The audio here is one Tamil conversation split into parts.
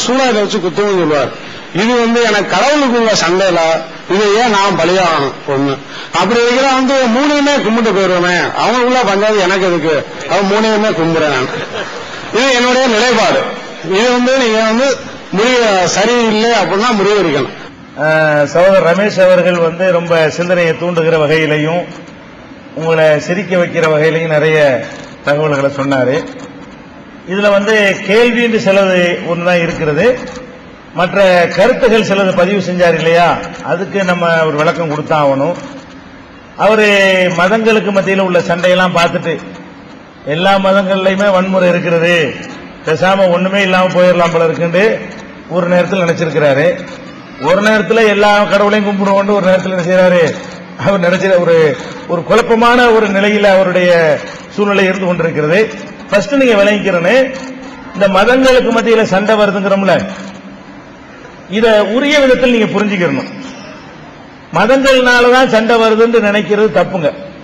சூழலை வச்சு குத்துவோம்னு சொல்லுவார் இது வந்து எனக்கு கடவுளுக்குள்ள சண்டையில இதை ஏன் நான் பலியாகணும் ஒண்ணு அப்படி இருக்கிற வந்து மூணையுமே கும்பிட்டு போயிருவேன் அவனுக்குள்ள பஞ்சாயத்து எனக்கு எதுக்கு அவன் மூணையுமே கும்பிடுறேன் நான் இது என்னுடைய நிலைப்பாடு இது வந்து நீங்க வந்து முடிவு சரியில்லை அப்படின்னா முடிவெடுக்கணும் அஹ், சகோதரர் ரமேஷ் அவர்கள் வந்து ரொம்ப சிந்தனையை தூண்டுகிற வகையிலையும் உங்களை சிரிக்க வைக்கிற வகையிலையும் நிறைய தகவல்களை சொன்னாரு இதுல வந்து கேள்வின்னு சிலது ஒண்ணுதான் இருக்கிறது மற்ற கருத்துகள் சிலது பதிவு செஞ்சார் இல்லையா அதுக்கு நம்ம ஒரு விளக்கம் கொடுத்தான் ஆகணும் அவரு மதங்களுக்கு மத்தியில் உள்ள சண்டையெல்லாம் பார்த்துட்டு எல்லா மதங்கள்லயுமே வன்முறை இருக்கிறது பேசாம ஒண்ணுமே இல்லாம போயிடலாம் போல இருக்குன்னு ஒரு நேரத்தில் நினைச்சிருக்கிறாரு ஒரு நேரத்தில் எல்லா கடவுளையும் கும்பிடுவோம்னு ஒரு நேரத்தில் என்ன செய்யறாரு அவர் நினைச்ச ஒரு ஒரு குழப்பமான ஒரு நிலையில அவருடைய சூழ்நிலை இருந்து கொண்டிருக்கிறது ஃபர்ஸ்ட் நீங்க விளங்கிக்கிறேன்னு இந்த மதங்களுக்கு மத்தியில சண்டை வருதுங்கிறோம்ல இத உரிய விதத்தில் நீங்க புரிஞ்சுக்கிறணும் மதங்கள்னாலதான் சண்டை வருதுன்னு நினைக்கிறது தப்புங்க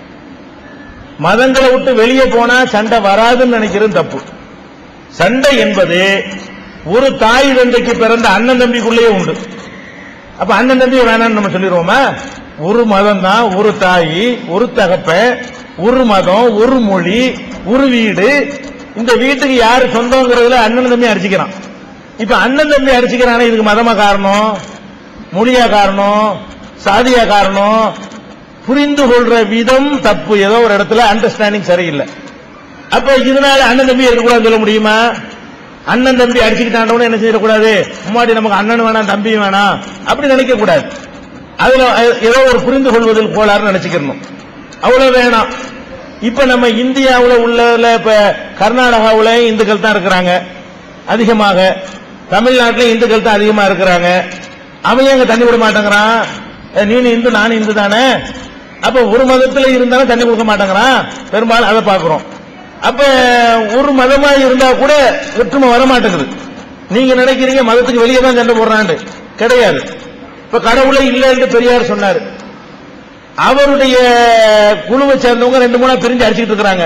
மதங்களை விட்டு வெளியே போனா சண்டை வராதுன்னு நினைக்கிறது தப்பு சண்டை என்பது ஒரு தாய் தந்தைக்கு பிறந்த அண்ணன் தம்பிக்குள்ளேயே உண்டு அப்ப அண்ணன் தம்பி வேணாம்னு நம்ம சொல்லிடுவோமா ஒரு மதம் தான் ஒரு தாய் ஒரு தகப்ப ஒரு மதம் ஒரு மொழி ஒரு வீடு இந்த வீட்டுக்கு யாரு சொந்தங்கிறதுல அண்ணன் தம்பி அடிச்சுக்கிறான் இப்ப அண்ணன் தம்பி அடிச்சுக்கிறானே இதுக்கு மதமா காரணம் மொழியா காரணம் சாதியா காரணம் புரிந்து கொள்ற விதம் தப்பு ஏதோ ஒரு இடத்துல அண்டர்ஸ்டாண்டிங் சரியில்லை அப்ப இதனால அண்ணன் தம்பி இருக்கக்கூடாதுன்னு சொல்ல முடியுமா அண்ணன் தம்பி அடிச்சுக்கிட்டாண்டவனே என்ன செய்யக்கூடாது முன்னாடி நமக்கு அண்ணன் வேணாம் தம்பி வேணாம் அப்படி நினைக்க கூடாது அதுல அஹ், ஏதோ ஒரு புரிந்து கொள்வதில் கோளாறு நினைச்சுக்கணும் அவ்வளவு வேணாம் இப்ப நம்ம இந்தியாவுல உள்ள இப்ப கர்நாடகாவுல இந்துக்கள் தான் இருக்கிறாங்க அதிகமாக தமிழ்நாட்டில் இந்துக்கள் தான் அதிகமா இருக்கிறாங்க அவன் அங்க தண்ணி விட மாட்டேங்கிறான் அஹ், நீ இந்து நானும் இந்து தானே அப்ப ஒரு மதத்துல இருந்தாலும் தண்ணி கொடுக்க மாட்டேங்கிறான் பெரும்பாலும் அதை பாக்குறோம் அப்ப ஒரு மதமா இருந்தா கூட ஒற்றுமை வர மாட்டேங்குது நீங்க நினைக்கிறீங்க மதத்துக்கு வெளியே தான் சண்டை போடுறான்னு கிடையாது இப்ப கடவுளே இல்லைன்னு பெரியார் சொன்னாரு அவருடைய குழுவை சேர்ந்தவங்க ரெண்டு மூணா பிரிஞ்சு அடிச்சுட்டு இருக்கிறாங்க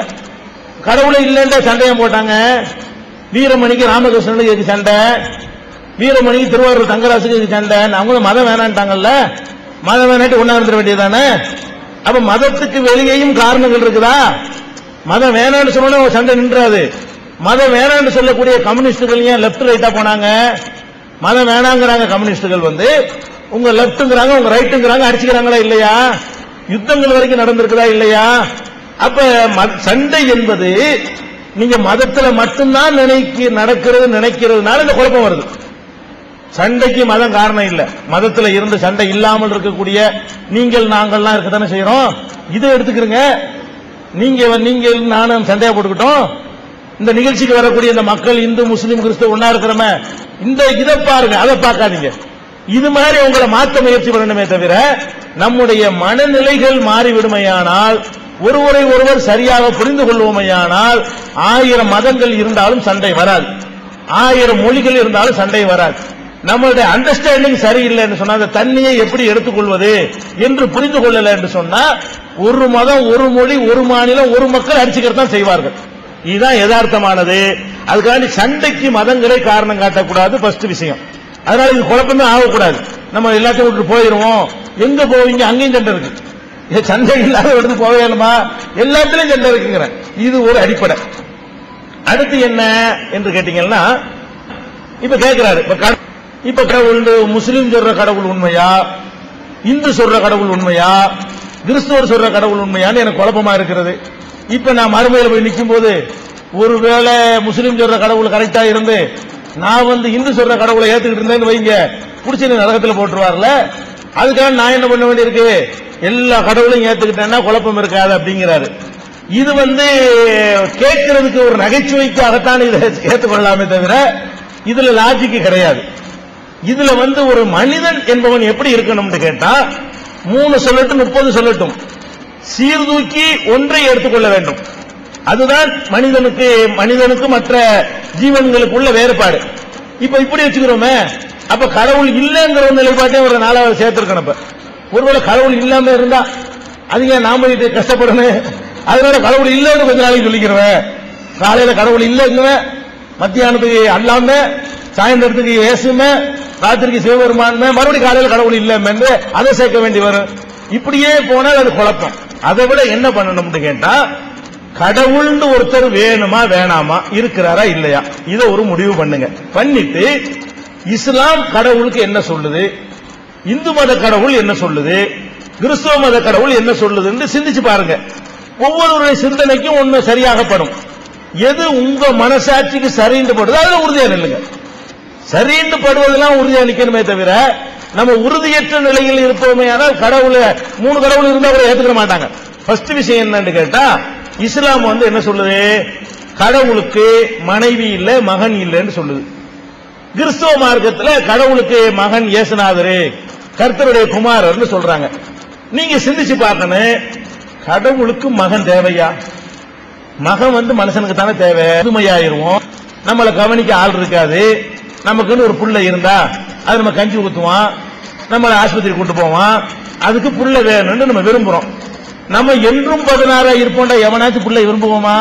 கடவுளே இல்லைன்ற சண்டையம் போட்டாங்க வீரமணிக்கு ராமகிருஷ்ணனுக்கு இதுக்கு சண்டை வீரமணிக்கு திருவாரூர் தங்கராசுக்கு இதுக்கு சண்டை அவங்களும் மதம் வேணான்ட்டாங்கல்ல மதம் வேணாட்டு ஒன்னா இருந்துட வேண்டியதானே அப்ப மதத்துக்கு வெளியேயும் காரணங்கள் இருக்குதா மதம் வேணாம்னு சொன்னா சண்டை நின்றாது மதம் வேணாம்னு சொல்லக்கூடிய கம்யூனிஸ்டுகள் ஏன் லெப்ட் ரைட்டா போனாங்க மதம் வேணாங்கிறாங்க கம்யூனிஸ்டுகள் வந்து உங்க லெப்ட்ங்கிறாங்க உங்க ரைட்டுங்கிறாங்க அடிச்சுக்கிறாங்களா இல்லையா யுத்தங்கள் வரைக்கும் நடந்திருக்குதா இல்லையா அப்ப ம- சண்டை என்பது நீங்க மதத்துல மட்டும்தான் நினைக்க நடக்கிறது நினைக்கிறதுனால இந்த குழப்பம் வருது சண்டைக்கு மதம் காரணம் இல்ல மதத்துல இருந்து சண்டை இல்லாமல் இருக்கக்கூடிய நீங்கள் நாங்கள்லாம் இருக்கத்தானே செய்யறோம் இதை எடுத்துக்கிறங்க நீங்க நீங்கள் நானும் சண்டையா போட்டுக்கிட்டோம் இந்த நிகழ்ச்சிக்கு வரக்கூடிய இந்த மக்கள் இந்து முஸ்லீம் கிறிஸ்துவ ஒன்னா இருக்கிறோமே இந்த இதை பாருங்க அதை பார்க்காதீங்க இது மாதிரி உங்களை மாற்ற முயற்சி பண்ணணுமே தவிர நம்முடைய மனநிலைகள் மாறிவிடுமையானால் ஒருவரை ஒருவர் சரியாக புரிந்து கொள்வோமையானால் ஆயிரம் மதங்கள் இருந்தாலும் சண்டை வராது ஆயிரம் மொழிகள் இருந்தாலும் சண்டை வராது நம்மளுடைய அண்டர்ஸ்டாண்டிங் சரியில்லைன்னு சொன்னா அந்த தண்ணியை எப்படி எடுத்துக்கொள்வது என்று புரிந்து கொள்ளல என்று சொன்னா ஒரு மதம் ஒரு மொழி ஒரு மாநிலம் ஒரு மக்கள் அடிச்சுக்கிறது தான் செய்வார்கள் இதுதான் யதார்த்தமானது அதுக்காண்டி சண்டைக்கு மதங்களை காரணம் காட்டக்கூடாது ஃபர்ஸ்ட் விஷயம் அதனால இது குழப்பமே ஆகக்கூடாது நம்ம எல்லாத்தையும் விட்டு போயிருவோம் எங்க போவீங்க அங்கேயும் சண்டை இருக்கு இது சண்டை இல்லாத இடத்து போவேணுமா எல்லாத்துலயும் சண்டை இருக்குங்கிறேன் இது ஒரு அடிப்படை அடுத்து என்ன என்று கேட்டீங்கன்னா இப்ப கேட்கிறாரு இப்ப கட- இப்ப கடவுள் முஸ்லீம் சொல்ற கடவுள் உண்மையா இந்து சொல்ற கடவுள் உண்மையா கிறிஸ்துவர் சொல்ற கடவுள் உண்மையான்னு எனக்கு குழப்பமா இருக்கிறது இப்ப நான் மறுமையில போய் நிக்கும் போது ஒருவேளை முஸ்லீம் சொல்ற கடவுள் கரெக்டா இருந்து நான் வந்து இந்து சொல்ற கடவுளை ஏத்துக்கிட்டு இருந்தேன்னு வைங்க புடிச்சு நீ நரகத்துல போட்டுருவார்ல அதுக்காக நான் என்ன பண்ண வேண்டியிருக்கு எல்லா கடவுளையும் ஏத்துக்கிட்டேன்னா குழப்பம் இருக்காது அப்படிங்கிறாரு இது வந்து கேட்கறதுக்கு ஒரு நகைச்சுவைக்காகத்தான் இதை ஏற்றுக்கொள்ளலாமே தவிர இதுல லாஜிக் கிடையாது இதுல வந்து ஒரு மனிதன் என்பவன் எப்படி இருக்கணும்னு கேட்டா மூணு சொல்லட்டும் முப்பது சொல்லட்டும் சீர்தூக்கி ஒன்றை எடுத்துக்கொள்ள வேண்டும் அதுதான் மனிதனுக்கு மனிதனுக்கு மற்ற ஜீவன்களுக்குள்ள வேறுபாடு இப்ப இப்படி வச்சுக்கிறோமே அப்ப கடவுள் இல்லைங்கிற ஒரு நிலைப்பாட்டை ஒரு நாலாவது சேர்த்திருக்கணும் இப்ப ஒருவேளை கடவுள் இல்லாம இருந்தா அது ஏன் நாம இது கஷ்டப்படணும் அதனால கடவுள் இல்லைன்னு கொஞ்ச நாளைக்கு சொல்லிக்கிறவன் காலையில கடவுள் இல்லைங்குவேன் மத்தியானத்துக்கு அல்லாம சாயந்தரத்துக்கு இயேசுமே ராத்திரிக்கு சிவபெருமானுமே மறுபடியும் காலையில் கடவுள் இல்லைன்னு அதை சேர்க்க வேண்டி வரும் இப்படியே போனால் அது குழப்பம் அதை விட என்ன பண்ணணும்னு கேட்டா கடவுள்னு ஒருத்தர் வேணுமா வேணாமா இருக்கிறாரா இல்லையா இதை ஒரு முடிவு பண்ணுங்க பண்ணிட்டு இஸ்லாம் கடவுளுக்கு என்ன சொல்லுது இந்து மத கடவுள் என்ன சொல்லுது கிறிஸ்துவ மத கடவுள் என்ன சொல்லுதுன்னு சிந்திச்சு பாருங்க ஒவ்வொருவருடைய சிந்தனைக்கும் ஒண்ணு சரியாகப்படும் எது உங்க மனசாட்சிக்கு சரின்னு படுதோ அதுல உறுதியா நில்லுங்க சரின்னு படுவதெல்லாம் உறுதியா நிக்கணுமே தவிர நம்ம உறுதியற்ற நிலையில் இருப்போமே ஆனால் கடவுள் மூணு கடவுள் இருந்தா கூட ஏத்துக்க மாட்டாங்க ஃபர்ஸ்ட் விஷயம் என்னன்னு கேட்டா இஸ்லாம் வந்து என்ன சொல்லுது கடவுளுக்கு மனைவி இல்ல மகன் இல்லைன்னு சொல்லுது கிறிஸ்துவ மார்க்கத்துல கடவுளுக்கு மகன் இயேசுநாதரு கர்த்தருடைய குமாரர்னு சொல்றாங்க நீங்க சிந்திச்சு பார்க்கணும் கடவுளுக்கு மகன் தேவையா மகன் வந்து மனுஷனுக்கு தானே தேவை புதுமையாயிருவோம் நம்மளை கவனிக்க ஆள் இருக்காது நமக்குன்னு ஒரு புள்ள இருந்தா அது நம்ம கஞ்சி ஊத்துவான் நம்மளை ஆஸ்பத்திரி கூட்டு போவான் அதுக்கு புள்ள வேணும்னு நம்ம விரும்புறோம் நம்ம என்றும் பதினாறா இருப்போம்டா எவனாச்சும் புள்ள விரும்புவோமா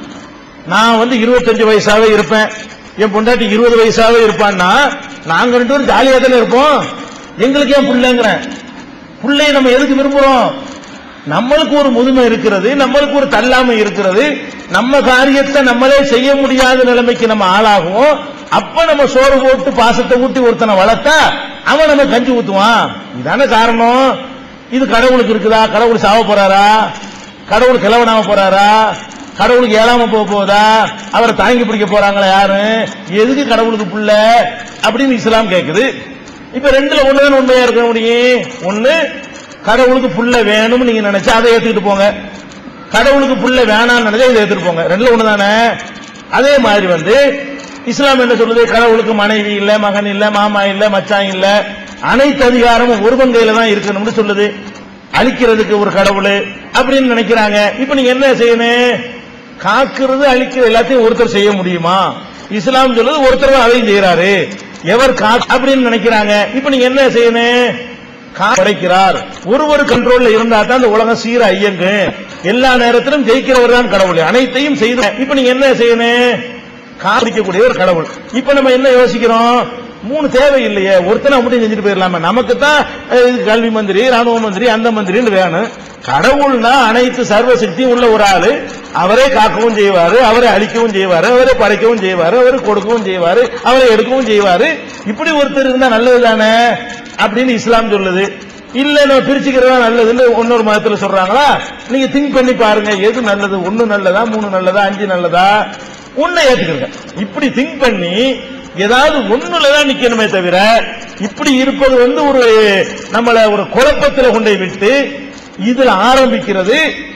நான் வந்து இருபத்தஞ்சு வயசாவே இருப்பேன் என் பொண்டாட்டி இருபது வயசாவே இருப்பான்னா நாங்க ரெண்டு பேரும் ஜாலியா தானே இருப்போம் எங்களுக்கு ஏன் புள்ளைங்கிறேன் புள்ளைய நம்ம எதுக்கு விரும்புறோம் நம்மளுக்கு ஒரு முதுமை இருக்கிறது நம்மளுக்கு ஒரு தள்ளாமை இருக்கிறது நம்ம காரியத்தை நம்மளே செய்ய முடியாத நிலைமைக்கு நம்ம ஆளாகுவோம் அப்ப நம்ம சோறு போட்டு பாசத்தை ஊட்டி ஒருத்தனை வளர்த்தா அவன் நம்ம கஞ்சி ஊத்துவான் இதான காரணம் இது கடவுளுக்கு இருக்குதா கடவுள் சாவ போறாரா கடவுள் கிழவனாம போறாரா கடவுளுக்கு ஏழாம போக போதா அவரை தாங்கி பிடிக்க போறாங்களா யாரு எதுக்கு கடவுளுக்கு புள்ள அப்படின்னு இஸ்லாம் கேக்குது இப்ப ரெண்டுல ஒண்ணுதான் உண்மையா இருக்க முடியும் ஒண்ணு கடவுளுக்கு புள்ள வேணும்னு நீங்க நினைச்சா அதை ஏத்துக்கிட்டு போங்க கடவுளுக்கு புள்ள வேணாம்னு நினைச்சா இதை ஏத்துட்டு போங்க ரெண்டுல ஒண்ணு தானே அதே மாதிரி வந்து இஸ்லாம் என்ன சொல்லுது கடவுளுக்கு மனைவி இல்ல மகன் இல்ல மாமா இல்ல மச்சான் இல்ல அனைத்து அதிகாரமும் ஒரு கையில தான் இருக்கணும்னு சொல்லுது அழிக்கிறதுக்கு ஒரு கடவுள் அப்படின்னு நினைக்கிறாங்க இப்ப நீங்க என்ன செய்யணும் காக்கிறது அழிக்கிறது எல்லாத்தையும் ஒருத்தர் செய்ய முடியுமா இஸ்லாம் சொல்லுது ஒருத்தர் தான் அதையும் செய்யறாரு எவர் கா அப்படின்னு நினைக்கிறாங்க இப்ப நீங்க என்ன செய்யணும் கா- படைக்கிறார் ஒருவர் கண்ட்ரோல்ல இருந்தா தான் அந்த உலகம் சீர ஐயங்கு எல்லா நேரத்திலும் ஜெயிக்கிறவர் தான் கடவுள் அனைத்தையும் செய்து இப்ப நீங்க என்ன செய்யணும் காப்பிடிக்கக்கூடிய ஒரு கடவுள் இப்ப நம்ம என்ன யோசிக்கிறோம் மூணு தேவை இல்லையே ஒருத்தனை மட்டும் செஞ்சுட்டு போயிடலாமே நமக்கு தான் அஹ், கல்வி மந்திரி ராணுவ மந்திரி அந்த மந்திரின்னு வேணும் கடவுள்னா அனைத்து சர்வ சக்தியும் உள்ள ஒரு ஆளு அவரே காக்கவும் செய்வாரு அவரை அழிக்கவும் செய்வாரு அவரை படைக்கவும் செய்வாரு அவரை கொடுக்கவும் செய்வாரு அவரை எடுக்கவும் செய்வாரு இப்படி ஒருத்தர் இருந்தா நல்லது தானே அப்படின்னு இஸ்லாம் சொல்லுது இல்ல நம்ம பிரிச்சுக்கிறதா நல்லதுன்னு இன்னொரு மதத்துல சொல்றாங்களா நீங்க திங்க் பண்ணி பாருங்க எது நல்லது ஒண்ணு நல்லதா மூணு நல்லதா அஞ்சு நல்லதா ஒண்ணை ஏத்துக்கிறங்க இப்படி திங்க் பண்ணி ஏதாவது ஒண்ணுலதான் நிக்கணுமே தவிர இப்படி இருப்பது வந்து ஒரு நம்மள ஒரு குழப்பத்துல கொண்டு போய் விட்டு இதுல ஆரம்பிக்கிறது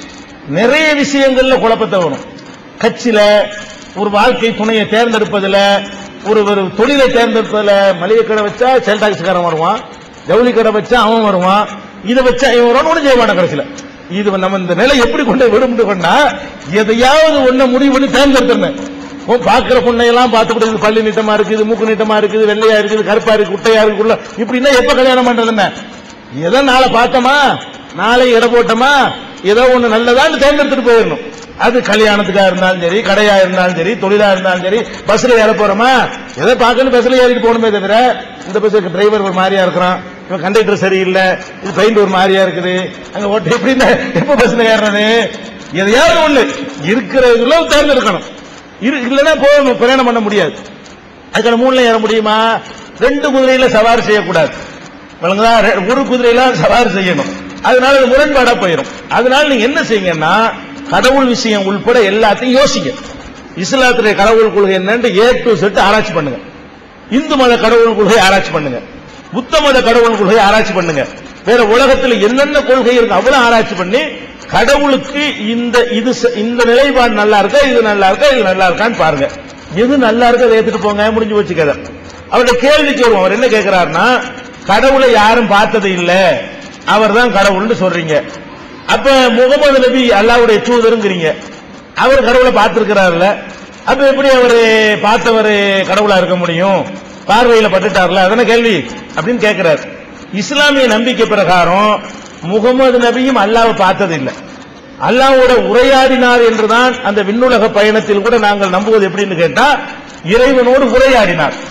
நிறைய விஷயங்கள்ல குழப்பத்தை வரும் கட்சியில ஒரு வாழ்க்கை துணையை தேர்ந்தெடுப்பதுல ஒரு ஒரு தொழிலை தேர்ந்தெடுப்பதுல மளிகை கடை வச்சா சேல் டாக்ஸ்காரன் வருவான் ஜவுளி கடை வச்சா அவன் வருவான் இதை வச்சா இவன் வருவான் ஒன்றும் செய்ய மாட்டான் கடைசியில இது நம்ம இந்த நிலை எப்படி கொண்டு போய் விடுமுட்டு கொண்டா எதையாவது ஒண்ண முடிவு பண்ணி தேர்ந்தெடுத்துறேன் உன் பாக்குற பொண்ணையெல்லாம் பார்த்துக்கிட்டு இது பள்ளி நீட்டமா இருக்குது மூக்கு நீட்டமா இருக்குது வெள்ளையா இருக்குது கருப்பா இருக்கு குட்டையா இருக்குள்ள இப்படின்னா எப்ப கல்யாணம் பண்றது என்ன எதை நாளை பார்த்தோமா நாளை இட போட்டோமா ஏதோ ஒண்ணு நல்லதான்னு தேர்ந்தெடுத்துட்டு போயிடணும் அது கல்யாணத்துக்கா இருந்தாலும் சரி கடையா இருந்தாலும் சரி தொழிலா இருந்தாலும் சரி பஸ்ல ஏற போறோமா எதை பார்க்கணும் பஸ்ல ஏறிட்டு போகணுமே தவிர இந்த பஸ்ஸுக்கு டிரைவர் ஒரு மாதிரியா இருக்கிறான் இவன் கண்டக்டர் சரியில்லை இது பெயிண்ட் ஒரு மாதிரியா இருக்குது அங்க ஓட்ட எப்படி இந்த எப்ப பஸ்ல ஏறுறது எதையாவது ஒண்ணு இருக்கிறதுல தேர்ந்தெடுக்கணும் இரு இல்லைன்னா போகணும் பிரயாணம் பண்ண முடியாது அதுக்கான மூணுல ஏற முடியுமா ரெண்டு குதிரையில சவாரி செய்யக்கூடாது விளங்குதா ரெ- ஒரு குதிரையில சவாரி செய்யணும் அதனால அது முரண்பாடா போயிடும் அதனால நீங்க என்ன செய்யுங்கன்னா கடவுள் விஷயம் உள்பட எல்லாத்தையும் யோசிங்க இஸ்லாத்துடைய கடவுள் கொள்கை என்னன்னு ஏ டு செட் ஆராய்ச்சி பண்ணுங்க இந்து மத கடவுள் கொள்கை ஆராய்ச்சி பண்ணுங்க புத்த மத கடவுள் கொள்கை ஆராய்ச்சி பண்ணுங்க வேற உலகத்துல என்னென்ன கொள்கை இருக்கு அவ்வளவு ஆராய்ச்சி பண்ணி கடவுளுக்கு இந்த இது ச- இந்த நிலைப்பாடு நல்லா இருக்கா இது நல்லா இருக்கா இது நல்லா இருக்கான்னு பாருங்க எது நல்லா இருக்கா அதை ஏத்துட்டு போங்க முடிஞ்சு வச்சு கதை அவருடைய கேள்விக்கு வருவோம் அவர் என்ன கேட்கிறாருன்னா கடவுளை யாரும் பார்த்தது இல்ல அவர் தான் கடவுள்னு சொல்றீங்க அப்ப முகமது நபி அல்லாவுடைய தூதருங்கிறீங்க அவர் கடவுளை பார்த்திருக்கிறாருல்ல அப்ப எப்படி அவரு பார்த்தவர் கடவுளா இருக்க முடியும் பார்வையில பட்டுட்டார்ல அதான கேள்வி அப்படின்னு கேட்கிறார் இஸ்லாமிய நம்பிக்கை பிரகாரம் முகமது நபியும் அல்லாவை பார்த்தது இல்லை அல்லாவோட உரையாடினார் என்றுதான் அந்த விண்ணுலக பயணத்தில் கூட நாங்கள் நம்புவது எப்படின்னு கேட்டா இறைவனோடு உரையாடினார்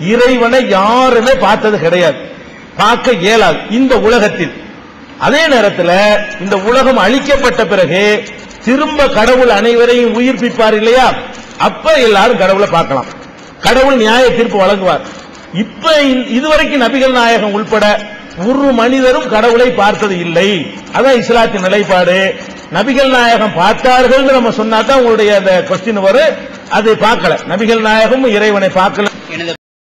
இறைவனை யாருமே பார்த்தது கிடையாது பார்க்க இயலாது இந்த உலகத்தில் அதே நேரத்தில் இந்த உலகம் அழிக்கப்பட்ட பிறகு திரும்ப கடவுள் அனைவரையும் உயிர்ப்பிப்பார் இல்லையா அப்ப எல்லாரும் கடவுளை பார்க்கலாம் கடவுள் நியாய தீர்ப்பு வழங்குவார் இப்ப இந்த- இதுவரைக்கும் நபிகள் நாயகம் உள்பட ஒரு மனிதரும் கடவுளை பார்த்தது இல்லை அதான் இஸ்லாத்தின் நிலைப்பாடு நபிகள் நாயகம் பார்த்தார்கள் நம்ம சொன்னா தான் உங்களுடைய அந்த கொஸ்டின் வரும் அதை பார்க்கல நபிகள் நாயகம் இறைவனை பார்க்கல எனது